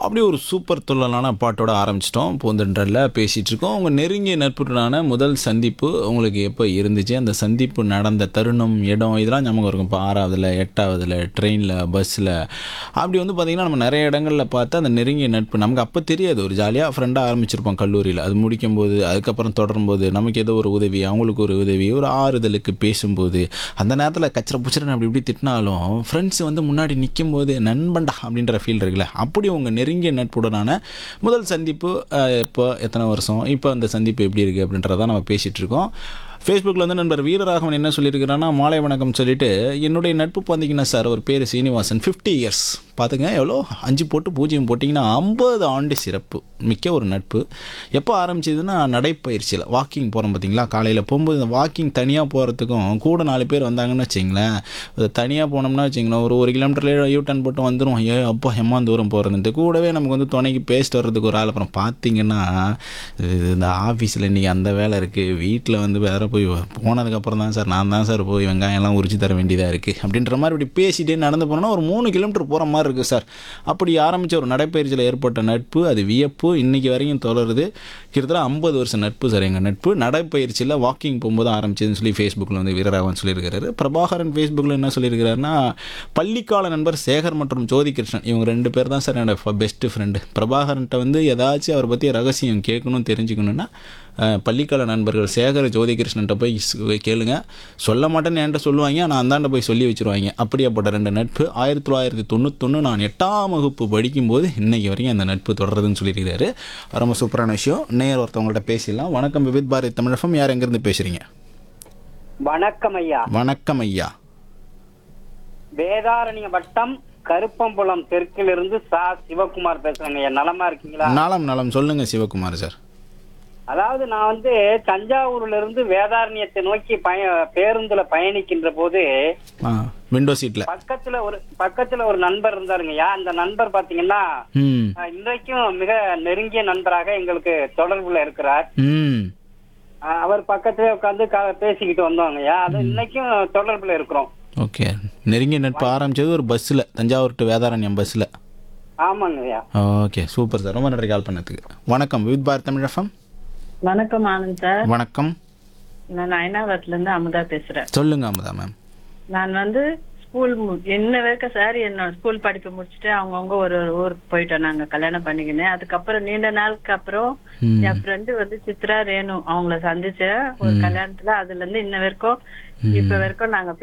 அப்படியே ஒரு சூப்பர் துள்ளலான பாட்டோட ஆரம்பிச்சிட்டோம் பூந்தென்றல்ல பேசிகிட்டு இருக்கோம் உங்கள் நெருங்கிய நட்புடனான முதல் சந்திப்பு உங்களுக்கு எப்போ இருந்துச்சு அந்த சந்திப்பு நடந்த தருணம் இடம் இதெல்லாம் ஞாபகம் இருக்கும் இப்போ ஆறாவதுல எட்டாவதுல ட்ரெயினில் பஸ்ஸில் அப்படி வந்து பார்த்திங்கன்னா நம்ம நிறைய இடங்களில் பார்த்து அந்த நெருங்கிய நட்பு நமக்கு அப்போ தெரியாது ஒரு ஜாலியாக ஃப்ரெண்டாக ஆரம்பிச்சிருப்போம் கல்லூரியில் அது முடிக்கும்போது அதுக்கப்புறம் தொடரும்போது நமக்கு ஏதோ ஒரு உதவி அவங்களுக்கு ஒரு உதவி ஒரு ஆறுதலுக்கு பேசும்போது அந்த நேரத்தில் கச்சரை புச்சரன் அப்படி இப்படி திட்டினாலும் ஃப்ரெண்ட்ஸ் வந்து முன்னாடி நிற்கும்போது நண்பன்டா அப்படின்ற ஃபீல் இருக்குல்ல அப்படி உங்கள் நெருங்கிய நட்புடனான முதல் சந்திப்பு அஹ், இப்போ எத்தனை வருஷம் இப்போ அந்த சந்திப்பு எப்படி இருக்குது அப்படின்றத நம்ம பேசிகிட்டு இருக்கோம் ஃபேஸ்புக்கில் வந்து நண்பர் வீரராகவன் என்ன சொல்லியிருக்கிறான்னா மாலை வணக்கம் சொல்லிட்டு என்னுடைய நட்பு பார்த்தீங்கன்னா சார் ஒரு பேர் சீனிவாசன் ஃபிஃப்டி இயர்ஸ் பார்த்துங்க எவ்வளோ அஞ்சு போட்டு பூஜ்ஜியம் போட்டிங்கன்னா ஐம்பது ஆண்டு சிறப்பு மிக்க ஒரு நட்பு எப்போ ஆரம்பிச்சதுன்னா நடைப்பயிற்சியில் வாக்கிங் போகிறோம் பார்த்தீங்களா காலையில் போகும்போது இந்த வாக்கிங் தனியாக போகிறதுக்கும் கூட நாலு பேர் வந்தாங்கன்னு வச்சிங்களேன் தனியாக போனோம்னா வச்சிங்களேன் ஒரு ஒரு கிலோமீட்டர்ல யூ டர்ன் போட்டு வந்துடும் ஏ அப்பா எம்மா தூரம் போகிறதுன்ட்டு கூடவே நமக்கு வந்து துணைக்கு பேசிட்டு வர்றதுக்கு ஒரு ஆள் அப்புறம் பார்த்தீங்கன்னா இது இந்த ஆஃபீஸில் இன்றைக்கி அந்த வேலை இருக்குது வீட்டில் வந்து வேற போய் போனதுக்கப்புறம் தான் சார் நான் தான் சார் போய் வெங்காயம்லாம் உரிச்சு தர வேண்டியதாக இருக்குது அப்படின்ற மாதிரி இப்படி பேசிட்டே நடந்து போனோம்னா ஒரு மூணு கிலோமீட்டர் போகிற மாதிரி இருக்குது சார் அப்படி ஆரம்பித்த ஒரு நடைப்பயிற்சியில் ஏற்பட்ட நட்பு அது வியப்பு இன்றைக்கி வரைக்கும் தொடருது கிட்டத்தட்ட ஐம்பது வருஷம் நட்பு சார் எங்கள் நட்பு நடைப்பயிற்சியில் வாக்கிங் போகும்போது ஆரம்பிச்சதுன்னு சொல்லி ஃபேஸ்புக்கில் வந்து வீரராகவன் சொல்லியிருக்காரு பிரபாகரன் ஃபேஸ்புக்கில் என்ன சொல்லியிருக்கிறாருன்னா பள்ளிக்கால நண்பர் சேகர் மற்றும் ஜோதி கிருஷ்ணன் இவங்க ரெண்டு பேர் தான் சார் என்னோட பெஸ்ட்டு ஃப்ரெண்டு பிரபாகரன்ட்ட வந்து ஏதாச்சும் அவரை பற்றி ரகசியம் கேட்கணும் தெரிஞ்சுக்கணுன்னா அஹ், பள்ளிக்கால நண்பர்கள் சேகர் ஜோதி கிருஷ்ணன்ட்ட போய் ஸ்- கேளுங்க சொல்ல மாட்டேன்னு என்கிட்ட சொல்லுவாங்க ஆனால் அந்தாண்ட போய் சொல்லி வச்சுருவாங்க அப்படியாப்பட்ட ரெண்டு நட்பு ஆயிரத்தி தொள்ளாயிரத்தி தொண்ணூத்தொன்று நான் எட்டாம் வகுப்பு படிக்கும்போது இன்னைக்கு வரைக்கும் அந்த நட்பு தொடருதுன்னு சொல்லியிருக்காரு ரொம்ப சூப்பரான விஷயம் நேர் ஒருத்தவங்கள்ட்ட பேசிடலாம் வணக்கம் விவித் பாரதி தமிழகம் யார் எங்கேருந்து பேசுகிறீங்க வணக்கம் ஐயா வணக்கம் ஐயா வேதாரண்ய வட்டம் கருப்பம்புலம் தெற்கிலிருந்து சா சிவகுமார் பேசுறேங்க ஐயா நலமா இருக்கீங்களா நலம் நலம் சொல்லுங்க சிவகுமார் சார் அதாவது நான் வந்து தஞ்சாவூர்ல இருந்து வேதாரண்யத்தை நோக்கி பய பேருந்துல பயணிக்கின்ற போது ஆ விண்டோ சீட்டில் பக்கத்துல ஒரு பக்கத்துல ஒரு நண்பர் இருந்தாருங்க ஐயா அந்த நண்பர் பாத்தீங்கன்னா ம் அஹ், இன்றைக்கும் மிக நெருங்கிய நண்பராக எங்களுக்கு தொடர்புல இருக்கிறார் ம் அஹ், அவர் பக்கத்துல உட்காந்து பேசிக்கிட்டு வந்தோங்க ஐயா அது இன்னைக்கும் தொடர்புல இருக்கிறோம் ஓகே நெருங்கிய நட்பு ஆரம்பிச்சது ஒரு பஸ்ஸில் தஞ்சாவூர் டு வேதாரண்யம் பஸ்ஸில் ஆமாங்க ஐயா ஓகே சூப்பர் சார் ரொம்ப நன்றி கால் பண்ணதுக்கு வணக்கம் வித் பாரத் தமிழ் எஃப்எம் வணக்கம் ஆனந்த் சார் வணக்கம் நான் அயனாவரத்துல இருந்து அமுதா பேசுறேன் சொல்லுங்க அமுதா மேம் நான் வந்து ஸ்கூல் என்ன வரைக்கும் சார் என்னோட ஸ்கூல் படிப்பு முடிச்சுட்டு அவங்கவுங்க ஒரு ஒரு ஊருக்கு போயிட்டோம் நாங்க கல்யாணம் பண்ணிக்கினேன் அதுக்கப்புறம் நீண்ட நாளுக்கு அப்புறம் ம். என் ஃப்ரெண்டு வந்து சித்ரா ரேணு அவங்கள சந்திச்சேன் ஒரு கல்யாணத்துல அதுல இருந்து இன்ன வரைக்கும் இப்ப வரைக்கும் நாங்க